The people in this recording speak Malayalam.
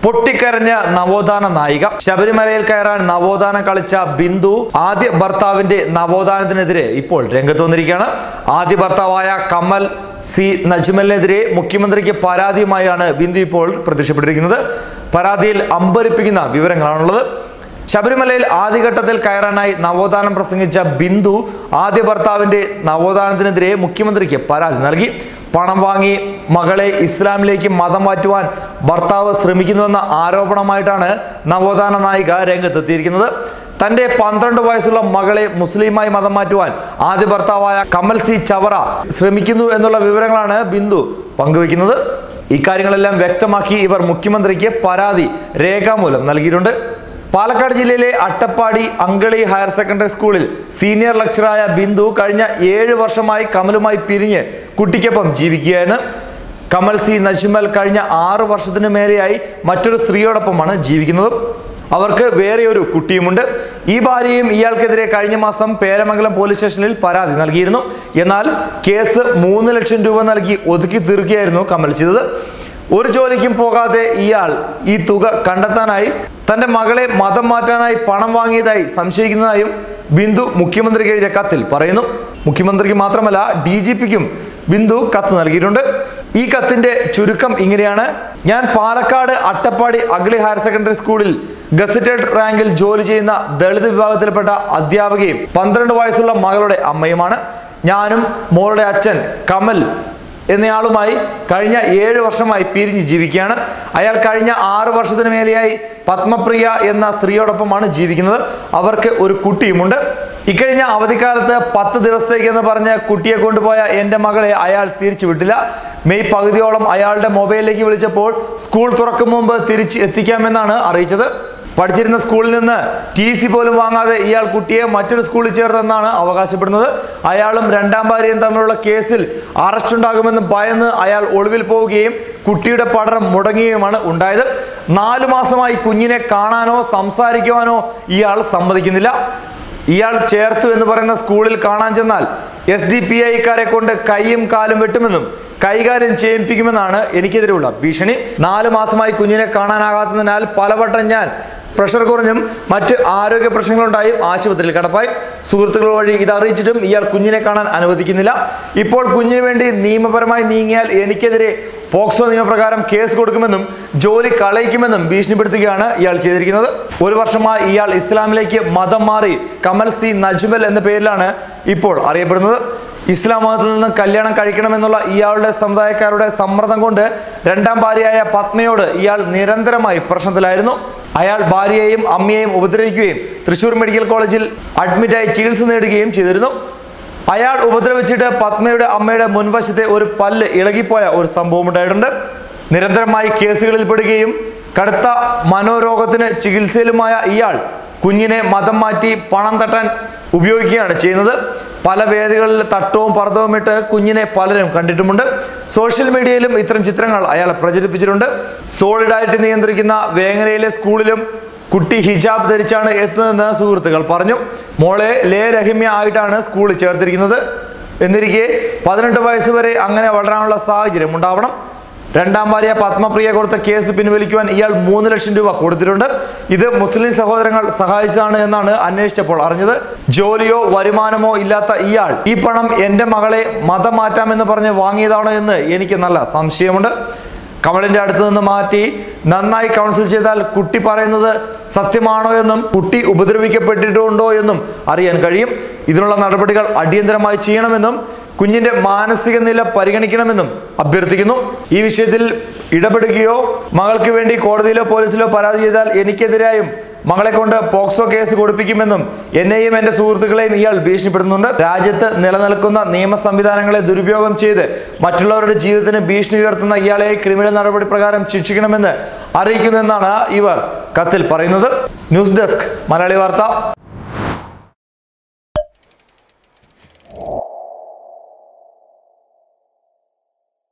പൊട്ടിക്കരഞ്ഞ നവോത്ഥാന നായിക ശബരിമലയിൽ കയറാൻ നവോത്ഥാനം കളിച്ച ബിന്ദു ആദ്യ ഭർത്താവിന്റെ നവോത്ഥാനത്തിനെതിരെ ഇപ്പോൾ രംഗത്ത് വന്നിരിക്കുകയാണ് ആദ്യ ഭർത്താവായ കമൽ സി നജ്മലിനെതിരെ മുഖ്യമന്ത്രിക്ക് പരാതിയുമായാണ് ബിന്ദു ഇപ്പോൾ പ്രത്യക്ഷപ്പെട്ടിരിക്കുന്നത് പരാതിയിൽ അമ്പരിപ്പിക്കുന്ന വിവരങ്ങളാണുള്ളത് ശബരിമലയിൽ ആദ്യഘട്ടത്തിൽ കയറാനായി നവോത്ഥാനം പ്രസംഗിച്ച ബിന്ദു ആദ്യ ഭർത്താവിന്റെ നവോത്ഥാനത്തിനെതിരെ മുഖ്യമന്ത്രിക്ക് പരാതി നൽകി പണം വാങ്ങി മകളെ ഇസ്ലാമിലേക്ക് മതം മാറ്റുവാൻ ഭർത്താവ് ശ്രമിക്കുന്നുവെന്ന ആരോപണമായിട്ടാണ് നവോത്ഥാന നായിക രംഗത്തെത്തിയിരിക്കുന്നത് തന്റെ പന്ത്രണ്ട് വയസ്സുള്ള മകളെ മുസ്ലിമായി മതം മാറ്റുവാൻ ആദ്യ ഭർത്താവായ കമൽ സി ചവറ ശ്രമിക്കുന്നു എന്നുള്ള വിവരങ്ങളാണ് ബിന്ദു പങ്കുവയ്ക്കുന്നത് ഇക്കാര്യങ്ങളെല്ലാം വ്യക്തമാക്കി ഇവർ മുഖ്യമന്ത്രിക്ക് പരാതി രേഖാമൂലം നൽകിയിട്ടുണ്ട് പാലക്കാട് ജില്ലയിലെ അട്ടപ്പാടി അങ്കളി ഹയർ സെക്കൻഡറി സ്കൂളിൽ സീനിയർ ലെക്ചറായ ബിന്ദു കഴിഞ്ഞ ഏഴ് വർഷമായി കമലുമായി പിരിഞ്ഞ് കുട്ടിക്കൊപ്പം ജീവിക്കുകയാണ് കമൽ സി നജ്മൽ കഴിഞ്ഞ ആറ് വർഷത്തിന് മേലെയായി മറ്റൊരു സ്ത്രീയോടൊപ്പമാണ് ജീവിക്കുന്നത് അവർക്ക് വേറെ ഒരു കുട്ടിയുമുണ്ട് ഈ ഭാര്യയും ഇയാൾക്കെതിരെ കഴിഞ്ഞ മാസം പേരമംഗലം പോലീസ് സ്റ്റേഷനിൽ പരാതി നൽകിയിരുന്നു എന്നാൽ കേസ് മൂന്ന് ലക്ഷം രൂപ നൽകി ഒതുക്കി തീർക്കുകയായിരുന്നു കമൽ ചെയ്തത് ഒരു ജോലിക്കും പോകാതെ ഇയാൾ ഈ തുക കണ്ടെത്താനായി തന്റെ മകളെ മതം മാറ്റാനായി പണം വാങ്ങിയതായി സംശയിക്കുന്നതായും ബിന്ദു മുഖ്യമന്ത്രിക്ക് എഴുതിയ കത്തിൽ പറയുന്നു മുഖ്യമന്ത്രിക്ക് മാത്രമല്ല ഡി ജി പിക്കും ബിന്ദു കത്ത് നൽകിയിട്ടുണ്ട് ഈ കത്തിന്റെ ചുരുക്കം ഇങ്ങനെയാണ് ഞാൻ പാലക്കാട് അട്ടപ്പാടി അഗ്ലി ഹയർ സെക്കൻഡറി സ്കൂളിൽ ഗസറ്റഡ് റാങ്കിൽ ജോലി ചെയ്യുന്ന ദളിത് വിഭാഗത്തിൽപ്പെട്ട അധ്യാപകയും പന്ത്രണ്ട് വയസ്സുള്ള മകളുടെ അമ്മയുമാണ് ഞാനും മോളുടെ അച്ഛൻ കമൽ എന്നയാളുമായി കഴിഞ്ഞ ഏഴ് വർഷമായി പിരിഞ്ഞ് ജീവിക്കുകയാണ് അയാൾ കഴിഞ്ഞ ആറ് വർഷത്തിന് മേലെയായി പത്മപ്രിയ എന്ന സ്ത്രീയോടൊപ്പമാണ് ജീവിക്കുന്നത് അവർക്ക് ഒരു കുട്ടിയുമുണ്ട് ഇക്കഴിഞ്ഞ അവധിക്കാലത്ത് പത്ത് ദിവസത്തേക്ക് എന്ന് പറഞ്ഞ് കുട്ടിയെ കൊണ്ടുപോയ എൻ്റെ മകളെ അയാൾ തിരിച്ചു വിട്ടില്ല മെയ് പകുതിയോളം അയാളുടെ മൊബൈലിലേക്ക് വിളിച്ചപ്പോൾ സ്കൂൾ തുറക്കും മുമ്പ് തിരിച്ച് എത്തിക്കാമെന്നാണ് അറിയിച്ചത് പഠിച്ചിരുന്ന സ്കൂളിൽ നിന്ന് ടി സി പോലും വാങ്ങാതെ ഇയാൾ കുട്ടിയെ മറ്റൊരു സ്കൂളിൽ ചേർത്തെന്നാണ് അവകാശപ്പെടുന്നത് അയാളും രണ്ടാം ഭാര്യയും തമ്മിലുള്ള കേസിൽ അറസ്റ്റ് ഉണ്ടാകുമെന്ന് ഭയന്ന് അയാൾ ഒളിവിൽ പോവുകയും കുട്ടിയുടെ പഠനം മുടങ്ങുകയുമാണ് ഉണ്ടായത് നാലു മാസമായി കുഞ്ഞിനെ കാണാനോ സംസാരിക്കുവാനോ ഇയാൾ സമ്മതിക്കുന്നില്ല ഇയാൾ ചേർത്തു എന്ന് പറയുന്ന സ്കൂളിൽ കാണാൻ ചെന്നാൽ എസ് ഡി പി ഐക്കാരെ കൊണ്ട് കൈയും കാലും വെട്ടുമെന്നും കൈകാര്യം ചെയ്യിപ്പിക്കുമെന്നാണ് എനിക്കെതിരെയുള്ള ഭീഷണി നാല് മാസമായി കുഞ്ഞിനെ കാണാനാകാത്തതിനാൽ പലവട്ടം ഞാൻ പ്രഷർ കുറഞ്ഞും മറ്റ് ആരോഗ്യ പ്രശ്നങ്ങളുണ്ടായും ആശുപത്രിയിൽ കടപ്പായി സുഹൃത്തുക്കൾ വഴി ഇത് അറിയിച്ചിട്ടും ഇയാൾ കുഞ്ഞിനെ കാണാൻ അനുവദിക്കുന്നില്ല ഇപ്പോൾ കുഞ്ഞിന് വേണ്ടി നിയമപരമായി നീങ്ങിയാൽ എനിക്കെതിരെ പോക്സോ നിയമപ്രകാരം കേസ് കൊടുക്കുമെന്നും ജോലി കളയിക്കുമെന്നും ഭീഷണിപ്പെടുത്തുകയാണ് ഇയാൾ ചെയ്തിരിക്കുന്നത് ഒരു വർഷമായി ഇയാൾ ഇസ്ലാമിലേക്ക് മതം മാറി കമൽ സി നജ്മൽ എന്ന പേരിലാണ് ഇപ്പോൾ അറിയപ്പെടുന്നത് ഇസ്ലാം മതത്തിൽ നിന്ന് കല്യാണം കഴിക്കണമെന്നുള്ള ഇയാളുടെ സമുദായക്കാരുടെ സമ്മർദ്ദം കൊണ്ട് രണ്ടാം ഭാര്യയായ പത്മയോട് ഇയാൾ നിരന്തരമായി പ്രശ്നത്തിലായിരുന്നു അയാൾ ഭാര്യയെയും അമ്മയെയും ഉപദ്രവിക്കുകയും തൃശൂർ മെഡിക്കൽ കോളേജിൽ അഡ്മിറ്റായി ചികിത്സ നേടുകയും ചെയ്തിരുന്നു അയാൾ ഉപദ്രവിച്ചിട്ട് പത്മയുടെ അമ്മയുടെ മുൻവശത്തെ ഒരു പല്ല് ഇളകിപ്പോയ ഒരു സംഭവം ഉണ്ടായിട്ടുണ്ട് നിരന്തരമായി കേസുകളിൽ പെടുകയും കടുത്ത മനോരോഗത്തിന് ചികിത്സയിലുമായ ഇയാൾ കുഞ്ഞിനെ മതം മാറ്റി പണം തട്ടാൻ ഉപയോഗിക്കുകയാണ് ചെയ്യുന്നത് പല വേദികളിൽ തട്ടവും പർദ്ദവും ഇട്ട് കുഞ്ഞിനെ പലരും കണ്ടിട്ടുമുണ്ട് സോഷ്യൽ മീഡിയയിലും ഇത്തരം ചിത്രങ്ങൾ അയാൾ പ്രചരിപ്പിച്ചിട്ടുണ്ട് സോളിഡാരിറ്റി നിയന്ത്രിക്കുന്ന വേങ്ങരയിലെ സ്കൂളിലും കുട്ടി ഹിജാബ് ധരിച്ചാണ് എത്തുന്നതെന്ന് സുഹൃത്തുക്കൾ പറഞ്ഞു മോളെ ലേ രഹിമ്യ ആയിട്ടാണ് സ്കൂളിൽ ചേർത്തിരിക്കുന്നത് എന്നിരിക്കെ പതിനെട്ട് വയസ്സ് വരെ അങ്ങനെ വളരാനുള്ള സാഹചര്യം ഉണ്ടാവണം രണ്ടാം ഭാര്യ പത്മപ്രിയ കൊടുത്ത കേസ് പിൻവലിക്കുവാൻ ഇയാൾ മൂന്ന് ലക്ഷം രൂപ കൊടുത്തിട്ടുണ്ട് ഇത് മുസ്ലിം സഹോദരങ്ങൾ സഹായിച്ചതാണ് എന്നാണ് അന്വേഷിച്ചപ്പോൾ അറിഞ്ഞത് ജോലിയോ വരുമാനമോ ഇല്ലാത്ത ഇയാൾ ഈ പണം എൻ്റെ മകളെ മതം മാറ്റാമെന്ന് പറഞ്ഞ് വാങ്ങിയതാണോ എന്ന് എനിക്ക് നല്ല സംശയമുണ്ട് കമലിന്റെ അടുത്ത് നിന്ന് മാറ്റി നന്നായി കൗൺസിൽ ചെയ്താൽ കുട്ടി പറയുന്നത് സത്യമാണോ എന്നും കുട്ടി ഉപദ്രവിക്കപ്പെട്ടിട്ടുണ്ടോ എന്നും അറിയാൻ കഴിയും ഇതിനുള്ള നടപടികൾ അടിയന്തരമായി ചെയ്യണമെന്നും കുഞ്ഞിന്റെ മാനസിക നില പരിഗണിക്കണമെന്നും അഭ്യർത്ഥിക്കുന്നു ഈ വിഷയത്തിൽ ഇടപെടുകയോ മകൾക്ക് വേണ്ടി കോടതിയിലോ പോലീസിലോ പരാതി ചെയ്താൽ എനിക്കെതിരായും മകളെ കൊണ്ട് പോക്സോ കേസ് കൊടുപ്പിക്കുമെന്നും എന്നെയും എന്റെ സുഹൃത്തുക്കളെയും ഇയാൾ ഭീഷണിപ്പെടുന്നുണ്ട് രാജ്യത്ത് നിലനിൽക്കുന്ന നിയമ സംവിധാനങ്ങളെ ദുരുപയോഗം ചെയ്ത് മറ്റുള്ളവരുടെ ജീവിതത്തിന് ഭീഷണി ഉയർത്തുന്ന ഇയാളെ ക്രിമിനൽ നടപടി പ്രകാരം ശിക്ഷിക്കണമെന്ന് അറിയിക്കുന്നെന്നാണ് ഇവർ കത്തിൽ പറയുന്നത് ന്യൂസ് ഡെസ്ക് മലയാളി വാർത്ത